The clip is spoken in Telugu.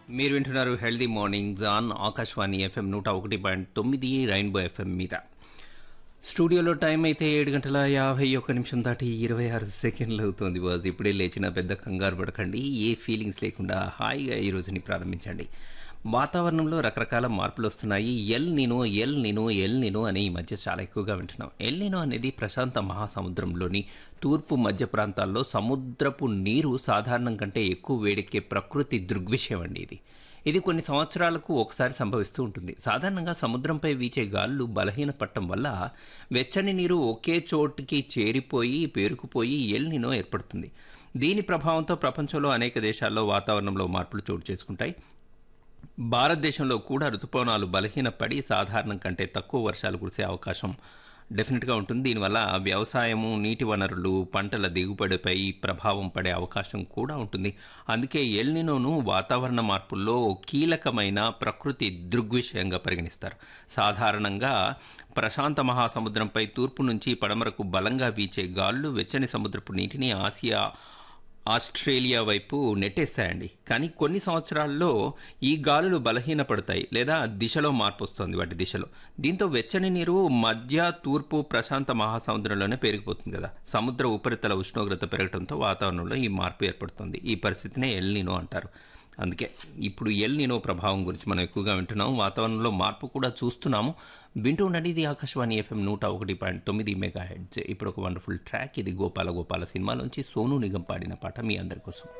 మీరు వింటున్నారు healthy mornings on Akashvani FM నూట ఒకటి పాయింట్ తొమ్మిది రైన్బో ఎఫ్ఎం మీద స్టూడియోలో టైం అయితే ఏడు గంటల యాభై ఒక్క నిమిషం దాటి ఇరవై ఆరు సెకండ్లు అవుతుంది బాస్ ఇప్పుడే లేచిన పెద్ద కంగారు పడకండి ఏ ఫీలింగ్స్ లేకుండా హాయిగా ఈ రోజుని ప్రారంభించండి వాతావరణంలో రకరకాల మార్పులు వస్తున్నాయి El Nino El Nino El Nino అని ఈ మధ్య చాలా ఎక్కువగా వింటున్నాం ఎల్ నినో అనేది ప్రశాంత మహాసముద్రంలోని తూర్పు మధ్య ప్రాంతాల్లో సముద్రపు నీరు సాధారణం కంటే ఎక్కువ వేడెక్కే ప్రకృతి దృగ్విషయం అండి ఇది ఇది కొన్ని సంవత్సరాలకు ఒకసారి సంభవిస్తూ ఉంటుంది సాధారణంగా సముద్రంపై వీచే గాలులు బలహీనపడటం వల్ల వెచ్చని నీరు ఒకే చోటుకి చేరిపోయి పేరుకుపోయి ఎల్ నినో ఏర్పడుతుంది దీని ప్రభావంతో ప్రపంచంలో అనేక దేశాల్లో వాతావరణంలో మార్పులు చోటు చేసుకుంటాయి భారతదేశంలో కూడా ఋతుపవనాలు బలహీనపడి సాధారణం కంటే తక్కువ వర్షాలు కురిసే అవకాశం డెఫినెట్గా ఉంటుంది దీనివల్ల వ్యవసాయము నీటి వనరులు పంటల దిగుబడిపై ప్రభావం పడే అవకాశం కూడా ఉంటుంది అందుకే ఎల్నినోను వాతావరణ మార్పుల్లో ఓ కీలకమైన ప్రకృతి దృగ్విషయంగా పరిగణిస్తారు సాధారణంగా ప్రశాంత మహాసముద్రంపై తూర్పు నుంచి పడమరకు బలంగా వీచే గాలులు వెచ్చని సముద్రపు నీటిని ఆసియా ఆస్ట్రేలియా వైపు నెట్టేస్తాయండి కానీ కొన్ని సంవత్సరాల్లో ఈ గాలులు బలహీనపడతాయి లేదా దిశలో మార్పు వస్తుంది వాటి దిశలో దీంతో వెచ్చని నీరు మధ్య తూర్పు ప్రశాంత మహాసముద్రంలోనే పెరిగిపోతుంది కదా సముద్ర ఉపరితల ఉష్ణోగ్రత పెరగడంతో వాతావరణంలో ఈ మార్పు ఏర్పడుతుంది ఈ పరిస్థితినే ఎల్నినో అంటారు అందుకే ఇప్పుడు ఎల్ నినో ప్రభావం గురించి మనం ఎక్కువగా వింటున్నాం వాతావరణంలో మార్పు కూడా చూస్తున్నాము వింటూ ఉండండి ఇది ఆకాశవాణి ఎఫ్ఎం నూట ఒకటి పాయింట్ తొమ్మిది మెగా హెడ్స్ ఇప్పుడు ఒక వండర్ఫుల్ ట్రాక్ ఇది గోపాల గోపాల సినిమాలోంచి సోను నిగం పాడిన పాట మీ అందరి కోసం